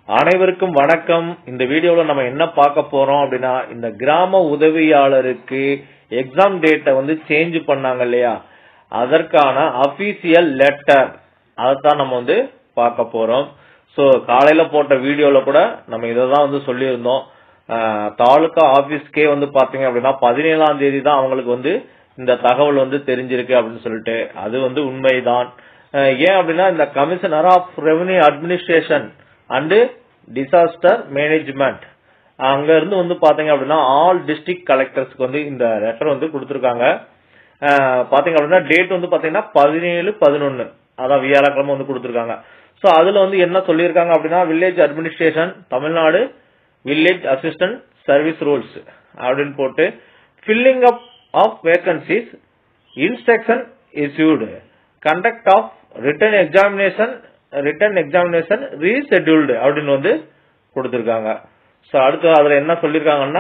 அனைவருக்கும் வணக்கம் இந்த வீடியோல நம்ம என்ன பார்க்க போறோம் அப்படின்னா இந்த கிராம உதவியாளருக்கு எக்ஸாம் டேட்டை வந்து சேஞ்ச் பண்ணாங்க இல்லையா அதற்கான அபிஷியல் லெட்டர் அதைத்தான் நம்ம வந்து பார்க்க போறோம் ஸோ காலையில போட்ட வீடியோல கூட நம்ம இதை தான் வந்து சொல்லியிருந்தோம் ஆஹ், தாலுகா ஆபீஸ்க்கே வந்து பாத்தீங்க அப்படின்னா பதினேழாம் தேதி தான் அவங்களுக்கு வந்து இந்த தகவல் வந்து தெரிஞ்சிருக்கு அப்படின்னு சொல்லிட்டு அது வந்து உண்மைதான் ஆஹ், ஏன் அப்படின்னா இந்த commissioner of revenue administration and disaster management அங்க இருந்து வந்து பாத்தீங்க அப்படின்னா ஆல் டிஸ்ட்ரிக்ட் கலெக்டர்ஸ்க்கு வந்து இந்த லெட்டர் வந்து கொடுத்துருக்காங்க ஆஹ் பாத்தீங்க அப்படின்னா டேட் வந்து பாத்தீங்கன்னா பதினேழு பதினொன்னு அதான் வியாழக்கிழமை வந்து கொடுத்துருக்காங்க சோ அதுல வந்து என்ன சொல்லியிருக்காங்க அப்படின்னா village administration Tamil Nadu village assistant service rules அப்படின்னு போட்டு filling up of vacancies instruction issued conduct of written examination written examination rescheduled அப்படின்னு வந்து கொடுத்துருக்காங்க ஸோ அடுத்து அதுல என்ன சொல்லியிருக்காங்கன்னா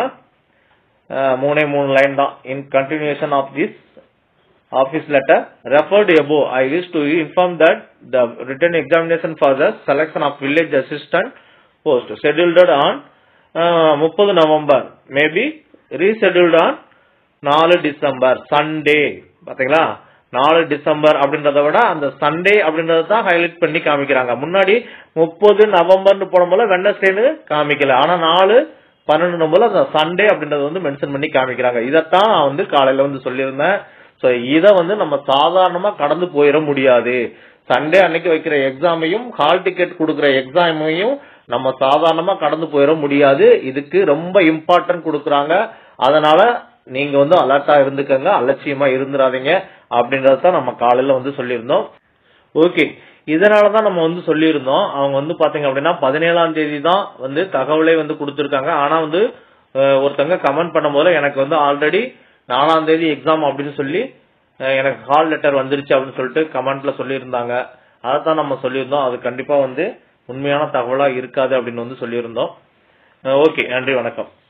அஹ், மூணே மூணு லைன் தான் in continuation of this office letter referred above i wish to inform that the written examination for the selection of village assistant post scheduled on uh, 30 november may be rescheduled on 4 December Sunday பாத்தீங்களா நாலு December அப்படின்றத விட அந்த Sunday அப்படின்றத தான் highlight பண்ணி காமிக்கிறாங்க முன்னாடி முப்பது நவம்பர்னு போடும்போது வெனஸ்டேன்னு காமிக்கல ஆனா நாலு பன்னெண்டு போல அந்த சண்டே அப்படின்றத வந்து மென்ஷன் பண்ணி காமிக்கிறாங்க இதைத்தான் நான் வந்து காலையில வந்து சொல்லியிருந்தேன் சோ இத வந்து நம்ம சாதாரணமா கடந்து போயிட முடியாது சண்டே அன்னைக்கு வைக்கிற எக்ஸாமையும் ஹால் டிக்கெட் கொடுக்கிற எக்ஸாமையும் நம்ம சாதாரணமா கடந்து போயிட முடியாது இதுக்கு ரொம்ப இம்பார்ட்டன்ட் கொடுக்கறாங்க அதனால நீங்க வந்து அலர்ட்டா இருந்துக்கங்க அலட்சியமா இருந்துடாதீங்க அப்படின்றத தான் நம்ம காலையில வந்து சொல்லியிருந்தோம் ஓகே இதனாலதான் நம்ம வந்து சொல்லியிருந்தோம் அவங்க வந்து பாத்தீங்க அப்படின்னா பதினேழாம் தேதி தான் வந்து தகவலே வந்து கொடுத்திருக்காங்க ஆனா வந்து அஹ், ஒருத்தங்க கமெண்ட் பண்ணும்போது எனக்கு வந்து ஆல்ரெடி நாலாம் தேதி எக்ஸாம் அப்படின்னு சொல்லி அஹ், எனக்கு கால் லெட்டர் வந்துருச்சு அப்படின்னு சொல்லிட்டு கமெண்ட்ல சொல்லியிருந்தாங்க அதைத்தான் நம்ம சொல்லியிருந்தோம் அது கண்டிப்பா வந்து உண்மையான தகவலா இருக்காது அப்படின்னு வந்து சொல்லியிருந்தோம் ஓகே நன்றி வணக்கம்